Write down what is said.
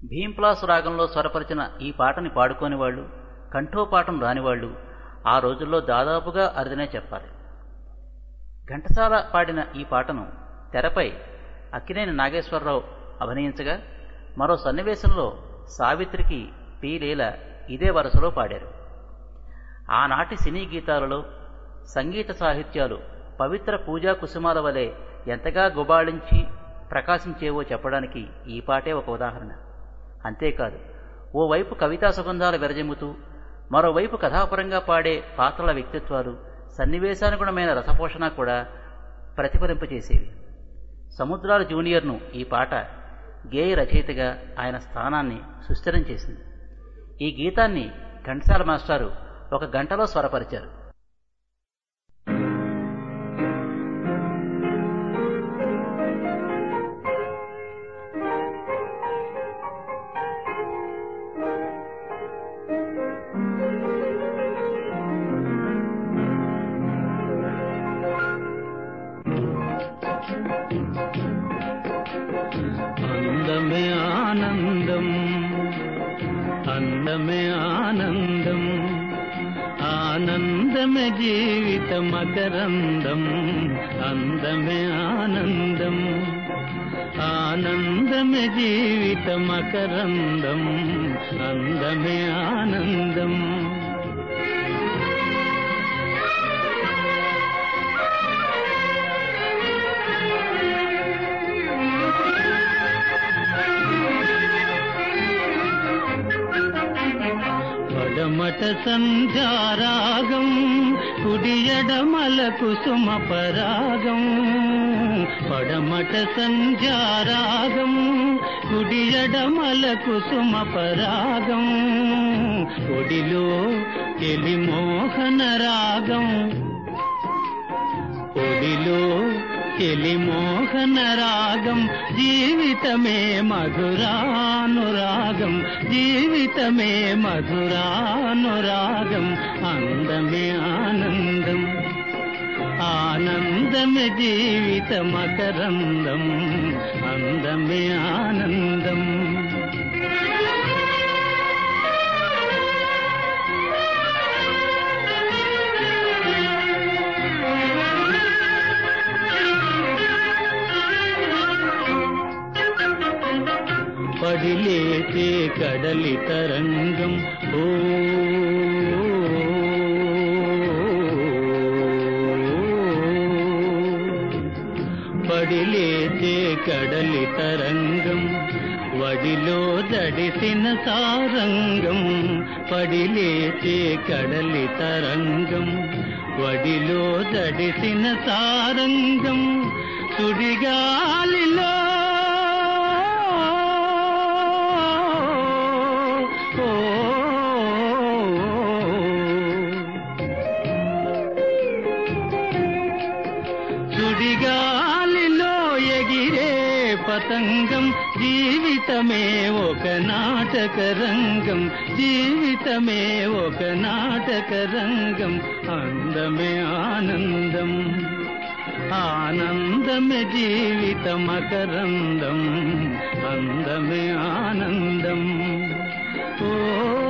భీంప్లాసు రాగంలో స్వరపరిచిన ఈ పాటని పాడుకోని వాళ్ళు కంఠోపాఠం రానివాళ్ళు ఆ రోజుల్లో దాదాపుగా అరుదనే చెప్పాలి ఘంటసాల పాడిన ఈ పాటను తెరపై అక్కినేని నాగేశ్వరరావు అభినయించగా మరో సన్నివేశంలో సావిత్రికి పి లీల ఇదే వరుసలో పాడారు ఆనాటి సినీ గీతాలలో సంగీత సాహిత్యాలు పవిత్ర పూజా కుసుమాల వలె ఎంతగా గుబాళించి ప్రకాశించేవో చెప్పడానికి ఈ పాటే ఒక ఉదాహరణ అంతేకాదు ఓవైపు కవితా సుగంధాలు వెరజెమ్ముతూ మరోవైపు కథాపరంగా పాడే పాత్రల వ్యక్తిత్వాలు సన్నివేశానుగుణమైన రసపోషణ కూడా ప్రతిఫలింపచేసేవి సముద్రాల జూనియర్ను ఈ పాట గేయ రచయితగా ఆయన స్థానాన్ని సుస్థిరం చేసింది ఈ గీతాన్ని ఘంటసాల మాస్టారు ఒక గంటలో స్వరపరిచారు అందమే ఆనందం అందమే ఆనందం ఆనందమే జీవిత మకరందం అందమే ఆనందం ఆనందమే జీవిత మకరందం అందమే ఆనందం పడమట సంధ్యారాగం కుడియడమల కుసుమ పరాగం పడమట సంధ్యారాగం కుడియడమల కుసుమ పరాగం ఒడిలో తెలి మోహన రాగం ఒడిలో తెలి మోహన రాగం జీవితమే మధురానురాగం జీవితమే మధురానురాగం అందమే ఆనందం ఆనందమే జీవిత మకరందం అందమే ఆనందం పడిలేచే కడలి తరంగం ఓ పడిలేచే కడలి తరంగం వడిలో దడిసిన సారంగం పడిలేచే కడలి తరంగం వడిలో దడిసిన సారంగం సుడిగాలిలో సుడిగాలిలో ఎగిరే పతంగం జీవితమే ఒక నాటక రంగం జీవితమే ఒక నాటక రంగం అందమే ఆనందం ఆనందమే జీవిత మకరందం అందమే ఆనందం ఓ